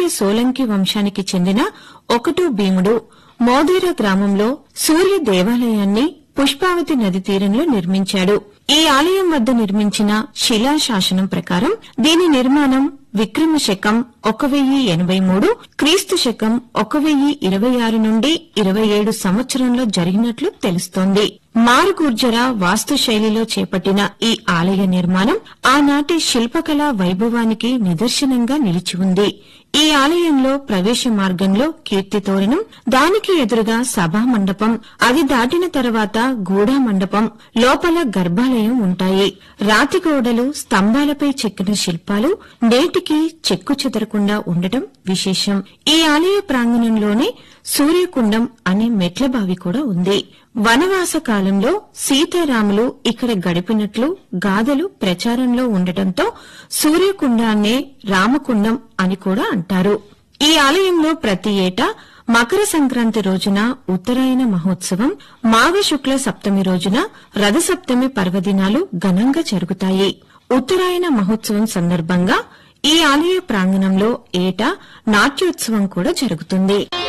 అప్పటి సోలంకి వంశానికి చెందిన ఒకటో భీముడు మోదీర గ్రామంలో సూర్య దేవాలయాన్ని పుష్పావతి నది తీరంలో నిర్మించాడు ఈ ఆలయం వద్ద నిర్మించిన శిలా శాసనం ప్రకారం దీని నిర్మాణం విక్రమ శకం ఒక వెయ్యి ఎనభై మూడు క్రీస్తు శకం ఒక వెయ్యి ఇరవై ఆరు నుండి ఇరవై ఏడు సంవత్సరంలో జరిగినట్లు తెలుస్తోంది మారుగుర్జర వాస్తు శైలిలో చేపట్టిన ఈ ఆలయ నిర్మాణం ఆనాటి శిల్పకళా వైభవానికి నిదర్శనంగా నిలిచి ఉంది ఈ ఆలయంలో ప్రవేశ మార్గంలో కీర్తి తోరణం దానికి ఎదురుగా సభా మండపం అది దాటిన తర్వాత గూఢా మండపం లోపల గర్భాలయం ఉంటాయి రాతి గోడలు స్తంభాలపై చెక్కిన శిల్పాలు నేటికి చెక్కు చెదరకుండా ఉండటం విశేషం ఈ ఆలయ ప్రాంగణంలోనే సూర్యకుండం అనే మెట్ల బావి కూడా ఉంది వనవాస కాలంలో సీతారాములు ఇక్కడ గడిపినట్లు గాథలు ప్రచారంలో ఉండటంతో సూర్యకుండాన్నే రామకుండం అని కూడా అంటారు ఈ ఆలయంలో ప్రతి ఏటా మకర సంక్రాంతి రోజున ఉత్తరాయణ మహోత్సవం మాఘ శుక్ల సప్తమి రోజున రథసప్తమి పర్వదినాలు ఘనంగా జరుగుతాయి ఉత్తరాయణ మహోత్సవం సందర్భంగా ఈ ఆలయ ప్రాంగణంలో ఏటా నాట్యోత్సవం కూడా జరుగుతుంది